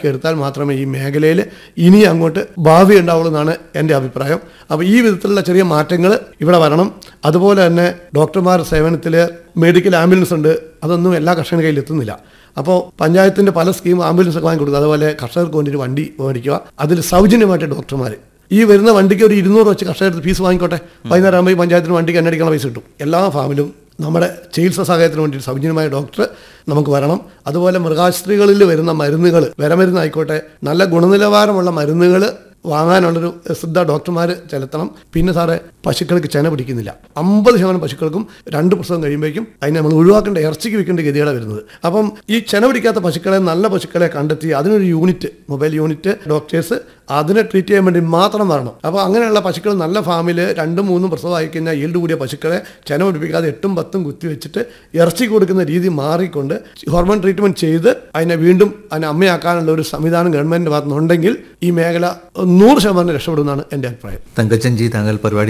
മനസ്സിലാക്കി എടുത്താൽ മാത്രമേ ഈ മേഖലയിൽ ഇനി അങ്ങോട്ട് ഭാവി ഉണ്ടാവുള്ളൂ എന്നാണ് എൻ്റെ അഭിപ്രായം അപ്പോൾ ഈ വിധത്തിലുള്ള ചെറിയ മാറ്റങ്ങൾ ഇവിടെ വരണം അതുപോലെ തന്നെ ഡോക്ടർമാർ സേവനത്തിൽ മെഡിക്കൽ ആംബുലൻസ് ഉണ്ട് അതൊന്നും എല്ലാ കർഷകരുടെ കയ്യിൽ എത്തുന്നില്ല അപ്പോൾ പഞ്ചായത്തിൻ്റെ പല സ്കീം ആംബുലൻസ് ഒക്കെ വാങ്ങി കൊടുക്കുക അതുപോലെ കർഷകർക്ക് വേണ്ടി ഒരു വണ്ടി മേടിക്കുക അതിൽ സൗജന്യമായിട്ട് ഡോക്ടർമാർ ഈ വരുന്ന വണ്ടിക്ക് ഒരു ഇരുന്നൂറ് വെച്ച് കർഷകർക്ക് ഫീസ് വാങ്ങിക്കോട്ടെ വൈകുന്നേരം ആകുമ്പോൾ ഈ പഞ്ചായത്തിന് വണ്ടിക്ക് എണ്ണടിക്കാനുള്ള പൈസ കിട്ടും എല്ലാ ഫാമിലും നമ്മുടെ ചികിത്സാ സഹായത്തിന് വേണ്ടി സൗജന്യമായ ഡോക്ടർ നമുക്ക് വരണം അതുപോലെ മൃഗാശുപത്രികളിൽ വരുന്ന മരുന്നുകൾ വിരമരുന്നായിക്കോട്ടെ നല്ല ഗുണനിലവാരമുള്ള മരുന്നുകൾ വാങ്ങാനുള്ളൊരു ശ്രദ്ധ ഡോക്ടർമാർ ചെലുത്തണം പിന്നെ സാറേ പശുക്കൾക്ക് ചെന പിടിക്കുന്നില്ല അമ്പത് ശതമാനം പശുക്കൾക്കും രണ്ട് പ്രസവം കഴിയുമ്പോഴേക്കും അതിനെ നമ്മൾ ഒഴിവാക്കേണ്ട ഇറച്ചിക്ക് വെക്കേണ്ട ഗതിയാണ് വരുന്നത് അപ്പം ഈ ചെന പിടിക്കാത്ത പശുക്കളെ നല്ല പശുക്കളെ കണ്ടെത്തി അതിനൊരു യൂണിറ്റ് മൊബൈൽ യൂണിറ്റ് ഡോക്ടേഴ്സ് അതിനെ ട്രീറ്റ് ചെയ്യാൻ വേണ്ടി മാത്രം വരണം അപ്പോൾ അങ്ങനെയുള്ള പശുക്കൾ നല്ല ഫാമിൽ രണ്ടും മൂന്നും പ്രസവമായി കഴിഞ്ഞാൽ ഈൽഡ് കൂടിയ പശുക്കളെ ചെന പിടിപ്പിക്കാതെ എട്ടും പത്തും കുത്തി വെച്ചിട്ട് ഇറച്ചി കൊടുക്കുന്ന രീതി മാറിക്കൊണ്ട് ഹോർമോൺ ട്രീറ്റ്മെന്റ് ചെയ്ത് അതിനെ വീണ്ടും അതിനെ അമ്മയാക്കാനുള്ള ഒരു സംവിധാനം ഗവൺമെന്റിന്റെ ഭാഗത്തുനിന്നുണ്ടെങ്കിൽ ഈ മേഖല നൂറ് ശതമാനം രക്ഷപ്പെടുമെന്നാണ് എൻ്റെ അഭിപ്രായം തങ്കച്ചൻ ജി താങ്കൾ പരിപാടി